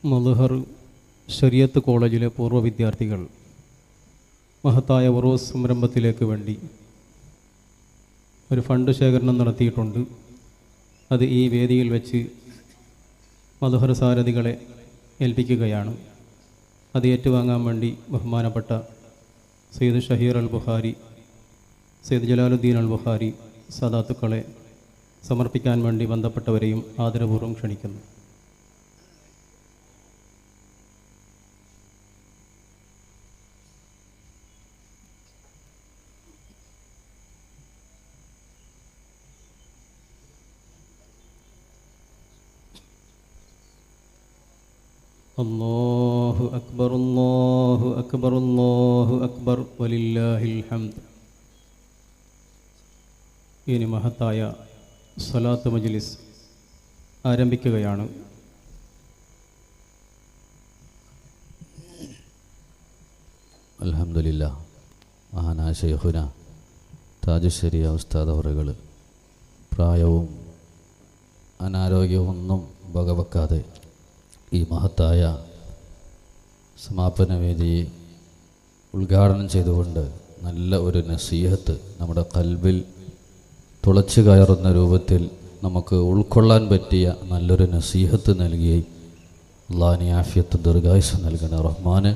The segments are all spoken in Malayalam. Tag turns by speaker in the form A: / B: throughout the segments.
A: മധുഹർ ഷരിയത്ത് കോളേജിലെ പൂർവ്വ വിദ്യാർത്ഥികൾ മഹത്തായ ഉറൂസ് സംരംഭത്തിലേക്ക് വേണ്ടി ഒരു ഫണ്ട് ശേഖരണം നടത്തിയിട്ടുണ്ട് അത് ഈ വേദിയിൽ വെച്ച് മധുഹർ സാരഥികളെ ഏൽപ്പിക്കുകയാണ് അത് ഏറ്റുവാങ്ങാൻ വേണ്ടി ബഹുമാനപ്പെട്ട സെയ്ദ് ഷഹീർ അൽ ബുഖാരി സെയ്ദ് ജലാലുദ്ദീൻ അൽ ബുഖാരി സദാത്തുക്കളെ സമർപ്പിക്കാൻ വേണ്ടി ബന്ധപ്പെട്ടവരെയും ആദരപൂർവ്വം ക്ഷണിക്കുന്നു അല്ലാഹു അക്ബർ അല്ലാഹു അക്ബർ അല്ലാഹു അക്ബർ വലില്ലാഹിൽ ഹംദ് ഇനി മഹത്തായ സ്വലാത്ത് മജ്ലിസ് ആരംഭിക്കുകയാണ്
B: അലഹമില്ല മഹാനാ ഷെയ്ഖുന താജുശ്ശേരിയ ഉസ്താദ് അവറുകൾ പ്രായവും അനാരോഗ്യവും ഒന്നും വകവെക്കാതെ ഈ മഹത്തായ സമാപന വേദിയെ ഉദ്ഘാടനം ചെയ്തുകൊണ്ട് നല്ല ഒരു നസീഹത്ത് നമ്മുടെ കൽബിൽ തുളച്ചു കയറുന്ന രൂപത്തിൽ നമുക്ക് ഉൾക്കൊള്ളാൻ പറ്റിയ നല്ലൊരു നസീഹത്ത് നൽകി അള്ളാഹിനെ ആഫിയത്ത് ദീർഘായുസ് നൽകണ റഹ്മാന്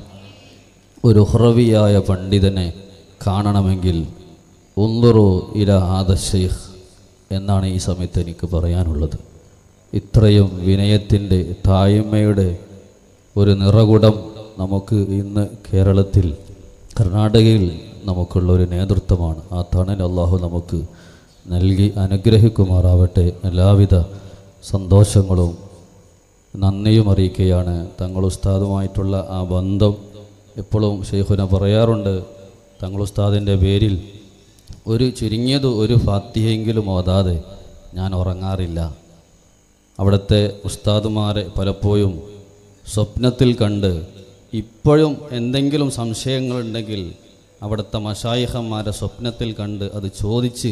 B: ഒരു ഹുറവിയായ പണ്ഡിതനെ കാണണമെങ്കിൽ ഉന്തുറു ഇല ആദ ഷെയ്ഖ് എന്നാണ് ഈ സമയത്ത് എനിക്ക് പറയാനുള്ളത് ഇത്രയും വിനയത്തിൻ്റെ തായ്മയുടെ ഒരു നിറകുടം നമുക്ക് ഇന്ന് കേരളത്തിൽ കർണാടകയിൽ നമുക്കുള്ള ഒരു നേതൃത്വമാണ് ആ തണൽ അള്ളാഹു നമുക്ക് നൽകി അനുഗ്രഹിക്കുമാറാവട്ടെ എല്ലാവിധ സന്തോഷങ്ങളും നന്ദിയും അറിയിക്കുകയാണ് തങ്ങൾ ഉസ്താദുമായിട്ടുള്ള ആ ബന്ധം എപ്പോഴും ഷെയ്ഖുന പറയാറുണ്ട് തങ്ങൾ ഉസ്താദിൻ്റെ പേരിൽ ഒരു ചുരുങ്ങിയത് ഒരു ഫാത്തിയെങ്കിലും ഓതാതെ ഞാൻ ഉറങ്ങാറില്ല അവിടുത്തെ ഉസ്താദുമാരെ പലപ്പോഴും സ്വപ്നത്തിൽ കണ്ട് ഇപ്പോഴും എന്തെങ്കിലും സംശയങ്ങളുണ്ടെങ്കിൽ അവിടുത്തെ മഷായിഹന്മാരെ സ്വപ്നത്തിൽ കണ്ട് അത് ചോദിച്ച്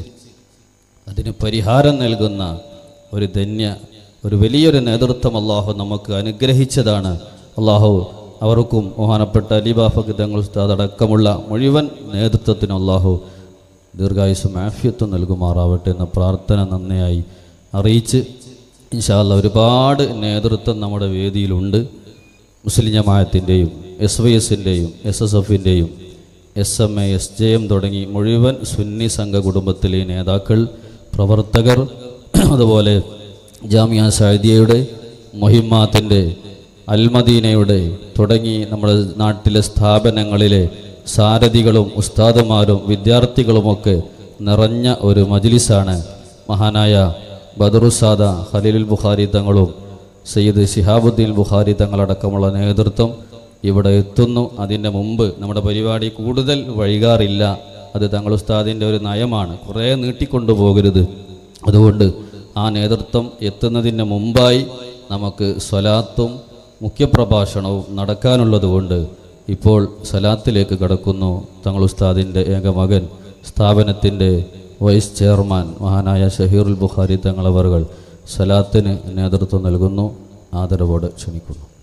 B: അതിന് പരിഹാരം നൽകുന്ന ഒരു ധന്യ ഒരു വലിയൊരു നേതൃത്വം അള്ളാഹു നമുക്ക് അനുഗ്രഹിച്ചതാണ് അള്ളാഹു അവർക്കും ബഹുമാനപ്പെട്ട അലിബാഫക്ക് തങ്ങൾ ഉസ്താദ് അടക്കമുള്ള മുഴുവൻ നേതൃത്വത്തിന് അള്ളാഹു ദീർഘായുസും ആഫ്യത്വം നൽകുമാറാവട്ടെ എന്ന പ്രാർത്ഥന നന്ദിയായി അറിയിച്ച് ഇൻഷാല്ല ഒരുപാട് നേതൃത്വം നമ്മുടെ വേദിയിലുണ്ട് മുസ്ലിം ജമാഅത്തിൻ്റെയും എസ് വൈ എസിൻ്റെയും എസ് എസ് എഫിൻ്റെയും S M A S J M തുടങ്ങി മുഴുവൻ സുന്നി സംഘ കുടുംബത്തിലെ നേതാക്കൾ പ്രവർത്തകർ അതുപോലെ ജാമിയ സാദിയയുടെ മൊഹിമാത്തിൻ്റെ അൽമദീനയുടെ തുടങ്ങി നമ്മുടെ നാട്ടിലെ സ്ഥാപനങ്ങളിലെ സാരഥികളും ഉസ്താദുമാരും വിദ്യാർത്ഥികളുമൊക്കെ നിറഞ്ഞ ഒരു മജ്ലിസാണ് മഹാനായ ബദറുസാദ ഖലീലുൽ ബുഖാരി തങ്ങളും സയ്യിദ് ശിഹാബുദ്ദീൻ ബുഖാരി തങ്ങളടക്കമുള്ള നേതൃത്വം ഇവിടെ എത്തുന്നു അതിൻ്റെ മുമ്പ് നമ്മുടെ പരിപാടി കൂടുതൽ വൈകാറില്ല അത് തങ്ങൾ ഉസ്താദിൻ്റെ ഒരു നയമാണ് കുറേ നീട്ടിക്കൊണ്ടുപോകരുത് അതുകൊണ്ട് ആ നേതൃത്വം എത്തുന്നതിന് മുമ്പായി നമുക്ക് സ്വലാത്തും മുഖ്യപ്രഭാഷണവും നടക്കാനുള്ളതുകൊണ്ട് ഇപ്പോൾ സലാത്തിലേക്ക് കടക്കുന്നു തങ്ങൾ ഉസ്താദിൻ്റെ ഏക മകൻ സ്ഥാപനത്തിൻ്റെ വൈസ് ചെയർമാൻ മഹാനായ ഷഹീറുൽ ബുഖാരി തങ്ങളവറുകൾ സലാത്തിന് നേതൃത്വം നൽകുന്നു ആദരവോടെ ക്ഷണിക്കുന്നു